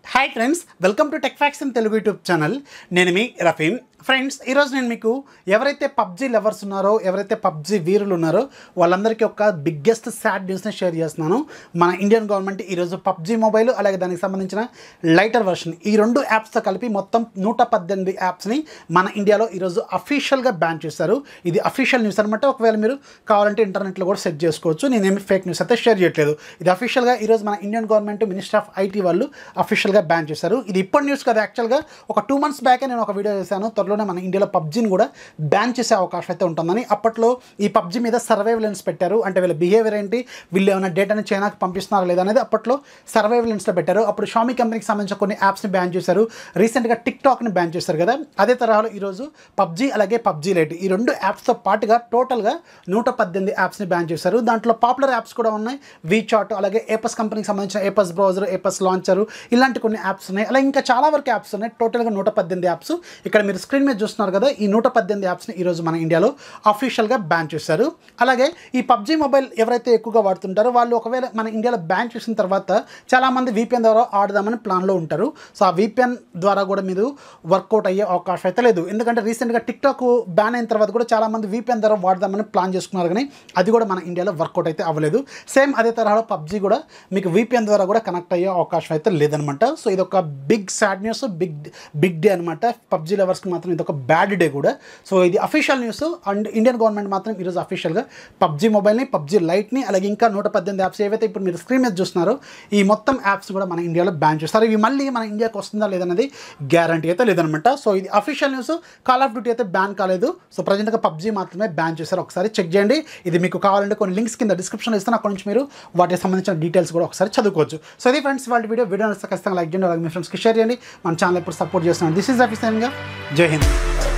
hi friends welcome to tech facts in Telugu YouTube channel నేను మీ Rafeem friends ఈరోజు నేను మీకు ఎవరైతే పబ్జీ లవర్స్ ఉన్నారో ఎవరైతే పబ్జీ వీరులు ఉన్నారో వాళ్ళందరికీ ఒక బిగ్గెస్ట్ సాడ్ న్యూస్ని షేర్ చేస్తున్నాను మన ఇండియన్ గవర్నమెంట్ ఈరోజు పబ్జీ మొబైల్ అలాగే దానికి సంబంధించిన లైటర్ వర్షన్ ఈ రెండు యాప్స్తో కలిపి మొత్తం నూట పద్దెనిమిది యాప్స్ని మన ఇండియాలో ఈరోజు అఫీషియల్గా బ్యాన్ చేశారు ఇది అఫీషియల్ న్యూస్ అనమాట ఒకవేళ మీరు కావాలంటే ఇంటర్నెట్లో కూడా సెట్ చేసుకోవచ్చు నేనేమి ఫేక్ న్యూస్ అయితే షేర్ చేయట్లేదు ఇది అఫీషియల్గా ఈరోజు మన Indian government minister of IT వాళ్ళు అఫీషియల్గా బ్యాన్ చేశారు ఇది ఇప్పటి న్యూస్ కదా యాక్చువల్గా ఒక టూ మంత్స్ బ్యాకే నేను ఒక వీడియో చేశాను త్వరలోనే మన ఇండియాలో పబ్జీని కూడా బ్యాన్ చేసే అవకాశం అయితే ఉంటుందని అప్పట్లో ఈ పబ్జీ మీద సర్వైవలెన్స్ పెట్టారు అంటే వీళ్ళ బిహేవియర్ ఏంటి వీళ్ళు ఏమైనా డేటాని చైనాకి పంపిస్తున్నారా లేదా అనేది అప్పట్లో సర్వైవలెన్స్లో పెట్టారు అప్పుడు షామీ కంపెనీకి సంబంధించిన కొన్ని యాప్స్ని బ్యాన్ చేశారు రీసెంట్గా టిక్ టాక్ని బ్యాన్ చేశారు కదా అదే తరహాలో ఈరోజు పబ్జీ అలాగే పబ్జీ లైట్ ఈ రెండు యాప్స్తో పాటుగా టోటల్గా నూట పద్దెనిమిది యాప్స్ని బ్యాన్ చేశారు దాంట్లో పాపులర్ యాప్స్ కూడా ఉన్నాయి వీచాట్ అలాగే ఏపస్ కంపెనీకి సంబంధించిన ఏపస్ బ్రౌజర్ ఏపస్ లాంచర్ ఇలాంటి కొన్ని యాప్స్ ఉన్నాయి అలా ఇంకా చాలా వరకు యాప్స్ ఉన్నాయి టోటల్గా నూట పద్దెనిమిది యాప్స్ ఇక్కడ మీరు స్క్రీన్ మీద చూస్తున్నారు కదా ఈ నూట పద్దెనిమిది యాప్స్ని ఈరోజు మన ఇండియాలో అఫీషియల్గా బ్యాన్ చేశారు అలాగే ఈ పబ్జీ మొబైల్ ఎవరైతే ఎక్కువగా వాడుతుంటారో వాళ్ళు ఒకవేళ మన ఇండియాలో బ్యాన్ చేసిన తర్వాత చాలామంది వీపీఎన్ ద్వారా ఆడదామని ప్లాన్లో ఉంటారు సో ఆ వీపీఎన్ ద్వారా కూడా మీరు వర్కౌట్ అయ్యే అవకాశం అయితే లేదు ఎందుకంటే రీసెంట్గా టిక్టాక్ బ్యాన్ అయిన తర్వాత కూడా చాలామంది వీపీఎన్ ద్వారా వాడదామని ప్లాన్ చేసుకున్నారు కానీ అది కూడా మన ఇండియాలో వర్కౌట్ అయితే అవ్వలేదు సేమ్ అదే తరహాలో పబ్జీ కూడా మీకు వీపీఎన్ ద్వారా కూడా కనెక్ట్ అయ్యే అవకాశం అయితే లేదనమాట సో ఇది ఒక big sad news big big day అనమాట పబ్జీ లవర్స్కి మాత్రం ఇది ఒక బ్యాడ్ డే కూడా సో ఇది official news and Indian government మాత్రం ఈరోజు అఫీషియల్గా పబ్జీ మొబైల్ని పబ్జీ లైట్ని అలాగే ఇంకా నూట పద్దెనిమిది యాప్స్ ఏవైతే ఇప్పుడు మీరు స్క్రీన్ మీద చూస్తున్నారో ఈ మొత్తం యాప్స్ కూడా మన ఇండియాలో బ్యాన్ చేస్తారు ఇవి మళ్ళీ మన ఇండియాకి వస్తుందా లేదన్నది గ్యారంటీ అయితే లేదనమాట సో ఇది official news call of duty అయితే బ్యాన్ కాలేదు సో ప్రజెంట్గా పబ్జీ మాత్రమే బ్యాన్ చేశారు ఒకసారి చెక్ చేయండి ఇది మీకు కావాలంటే కొన్ని లింక్స్ కింద డిస్క్రిప్షన్లో ఇస్తాను అక్కడ నుంచి మీరు వాటికి సంబంధించిన డీటెయిల్స్ కూడా ఒకసారి చదువుకోవచ్చు సో ఇది ఫ్రెండ్స్ వాళ్ళ వీడియో వీడియో నచ్చితే ఖచ్చితంగా లైక్ చేయండి అలాగే మీ ఫ్రెండ్స్కి షేర్ చేయండి మన ఛానల్ ఎప్పుడు సపోర్ట్ చేస్తున్నాను దిస్ ఈజ్ ఆఫీస్ జై హింద్